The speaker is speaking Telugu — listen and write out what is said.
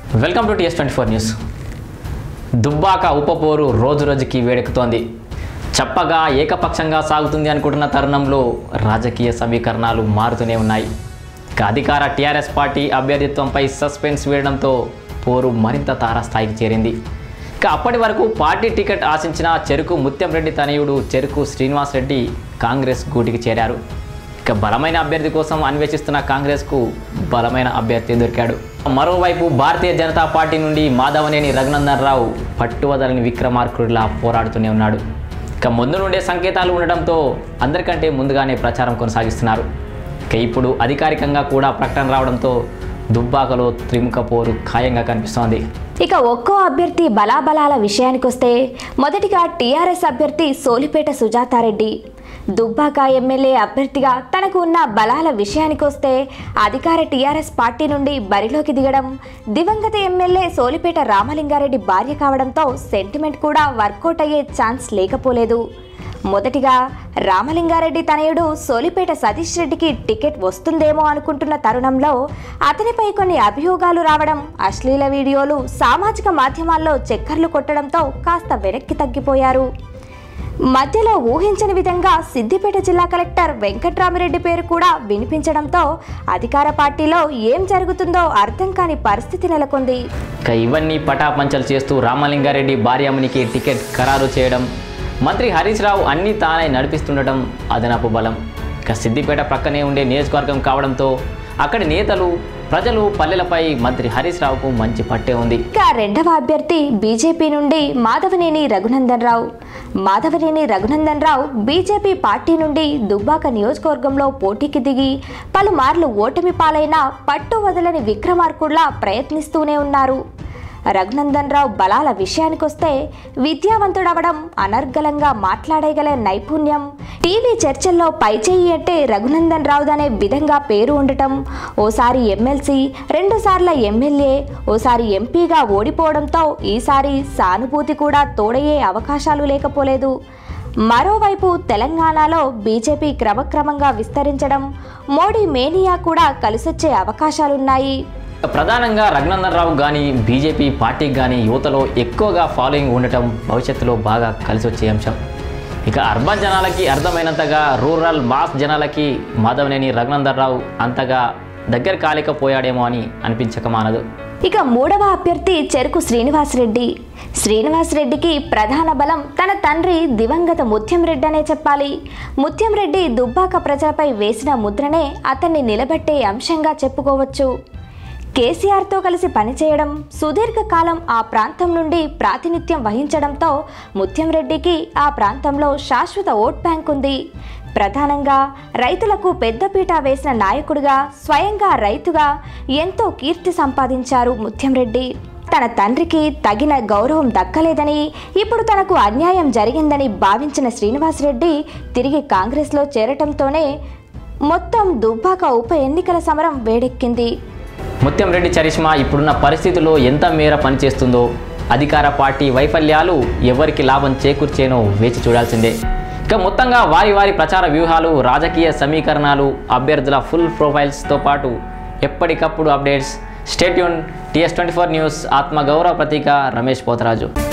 welcome to TS twenty four news Dubbaka ఉపపోరు రోజు రోజుకి వేడెక్కుతోంది చప్పగా ఏకపక్షంగా సాగుతుంది అనుకుంటున్న తరుణంలో రాజకీయ సమీకరణాలు మారుతూనే ఉన్నాయి ఇక అధికార టీఆర్ఎస్ పార్టీ అభ్యర్థిత్వంపై సస్పెన్స్ వేయడంతో పోరు మరింత తారాస్థాయికి చేరింది ఇక అప్పటి వరకు పార్టీ టికెట్ ఆశించిన చెరుకు ముత్యం రెడ్డి తనయుడు చెరుకు శ్రీనివాస్ రెడ్డి కాంగ్రెస్ గూటికి చేరారు ఇక బలమైన అభ్యర్థి కోసం అన్వేషిస్తున్న కాంగ్రెస్కు బలమైన అభ్యర్థి దొరికాడు మరోవైపు భారతీయ జనతా పార్టీ నుండి మాధవనేని రఘునందన్ రావు పట్టువదలని విక్రమార్కుడిలా పోరాడుతూనే ఉన్నాడు ఇక ముందు నుండే సంకేతాలు ఉండడంతో అందరికంటే ముందుగానే ప్రచారం కొనసాగిస్తున్నారు ఇక ఇప్పుడు అధికారికంగా కూడా ప్రకటన రావడంతో దుబ్బాకలో త్రిముఖ పోరు ఖాయంగా కనిపిస్తోంది ఇక ఒక్కో అభ్యర్థి బలాబలాల విషయానికొస్తే మొదటిగా టీఆర్ఎస్ అభ్యర్థి సోలిపేట సుజాతారెడ్డి దుబ్బాక ఎమ్మెల్యే అభ్యర్థిగా తనకు ఉన్న బలాల విషయానికొస్తే అధికార టీఆర్ఎస్ పార్టీ నుండి బరిలోకి దిగడం దివంగత ఎమ్మెల్యే సోలిపేట రామలింగారెడ్డి భార్య కావడంతో సెంటిమెంట్ కూడా వర్కౌట్ అయ్యే ఛాన్స్ లేకపోలేదు మొదటిగా రామలింగారెడ్డి తనయుడు సోలిపేట సతీష్ రెడ్డికి టికెట్ వస్తుందేమో అనుకుంటున్న తరుణంలో అతనిపై కొన్ని అభియోగాలు రావడం అశ్లీల వీడియోలు సామాజిక మాధ్యమాల్లో చక్కర్లు కొట్టడంతో కాస్త వెనక్కి తగ్గిపోయారు మధ్యలో ఊహించని విధంగా సిద్దిపేట జిల్లా కలెక్టర్ వెంకట్రామిరెడ్డి పేరు కూడా వినిపించడంతో అధికార పార్టీలో ఏం జరుగుతుందో అర్థం కాని పరిస్థితి నెలకొంది ఇక ఇవన్నీ పటాపంచలు చేస్తూ రామలింగారెడ్డి భార్యామునికి టికెట్ ఖరారు చేయడం మంత్రి హరీష్ రావు అన్నీ తానే నడిపిస్తుండటం అదనపు బలం ఇక సిద్దిపేట ప్రక్కనే ఉండే నియోజకవర్గం కావడంతో అక్కడి నేతలు ప్రజలు పల్లెలపై మంత్రి హరీష్ రావుకు మంచి పట్టే ఉంది ఇక రెండవ అభ్యర్థి బీజేపీ నుండి మాధవనేని రఘునందన్ రావు మాధవనేని రఘునందన్ రావు బీజేపీ పార్టీ నుండి దుబ్బాక నియోజకవర్గంలో పోటీకి దిగి పలుమార్లు ఓటమి పాలైన పట్టు వదలని విక్రమార్కుడ్లా ప్రయత్నిస్తూనే ఉన్నారు రఘునందన్ రావు బలాల విషయానికొస్తే విద్యావంతుడవడం అనర్గళంగా మాట్లాడగల నైపుణ్యం టీవీ చర్చల్లో పైచేయి అంటే రఘునందన్ రావుదనే విధంగా పేరు ఉండటం ఓసారి ఎమ్మెల్సీ రెండుసార్ల ఎమ్మెల్యే ఓసారి ఎంపీగా ఓడిపోవడంతో ఈసారి సానుభూతి కూడా తోడయ్యే అవకాశాలు లేకపోలేదు మరోవైపు తెలంగాణలో బీజేపీ క్రమక్రమంగా విస్తరించడం మోడీ మేనియా కూడా కలిసొచ్చే అవకాశాలున్నాయి ప్రధానంగా రఘునందన్ రావు కానీ బీజేపీ పార్టీకి కానీ యువతలో ఎక్కువగా ఫాలోయింగ్ ఉండటం భవిష్యత్తులో బాగా కలిసి వచ్చే అంశం ఇక అర్బన్ జనాలకి అర్థమైనంతగా రూరల్ మాస్ జనాలకి మాధవనేని రఘునందన్ రావు అంతగా దగ్గర కాలేకపోయాడేమో అని అనిపించక మానదు ఇక మూడవ అభ్యర్థి చెరుకు శ్రీనివాసరెడ్డి శ్రీనివాసరెడ్డికి ప్రధాన బలం తన తండ్రి దివంగత ముత్యం రెడ్డి అనే చెప్పాలి ముత్యం రెడ్డి దుబ్బాక ప్రజలపై వేసిన ముద్రనే అతన్ని నిలబెట్టే అంశంగా చెప్పుకోవచ్చు కేసీఆర్తో కలిసి పనిచేయడం సుదీర్ఘకాలం ఆ ప్రాంతం నుండి ప్రాతినిధ్యం వహించడంతో ముత్యం రెడ్డికి ఆ ప్రాంతంలో శాశ్వత ఓట్ బ్యాంక్ ఉంది ప్రధానంగా రైతులకు పెద్దపీట వేసిన నాయకుడిగా స్వయంగా రైతుగా ఎంతో కీర్తి సంపాదించారు ముత్యం రెడ్డి తన తండ్రికి తగిన గౌరవం దక్కలేదని ఇప్పుడు తనకు అన్యాయం జరిగిందని భావించిన శ్రీనివాసరెడ్డి తిరిగి కాంగ్రెస్లో చేరటంతోనే మొత్తం దుబ్బాక ఉప ఎన్నికల సమరం వేడెక్కింది ముత్యం రెడ్డి చరిష్మా ఇప్పుడున్న పరిస్థితుల్లో ఎంత మేర పనిచేస్తుందో అధికార పార్టీ వైఫల్యాలు ఎవరికి లాభం చేకూర్చేనో వేచి చూడాల్సిందే ఇక మొత్తంగా వారి వారి ప్రచార వ్యూహాలు రాజకీయ సమీకరణాలు అభ్యర్థుల ఫుల్ ప్రొఫైల్స్తో పాటు ఎప్పటికప్పుడు updates stay tuned TS twenty four news ఆత్మగౌరవ ప్రతీక రమేష్ పోతరాజు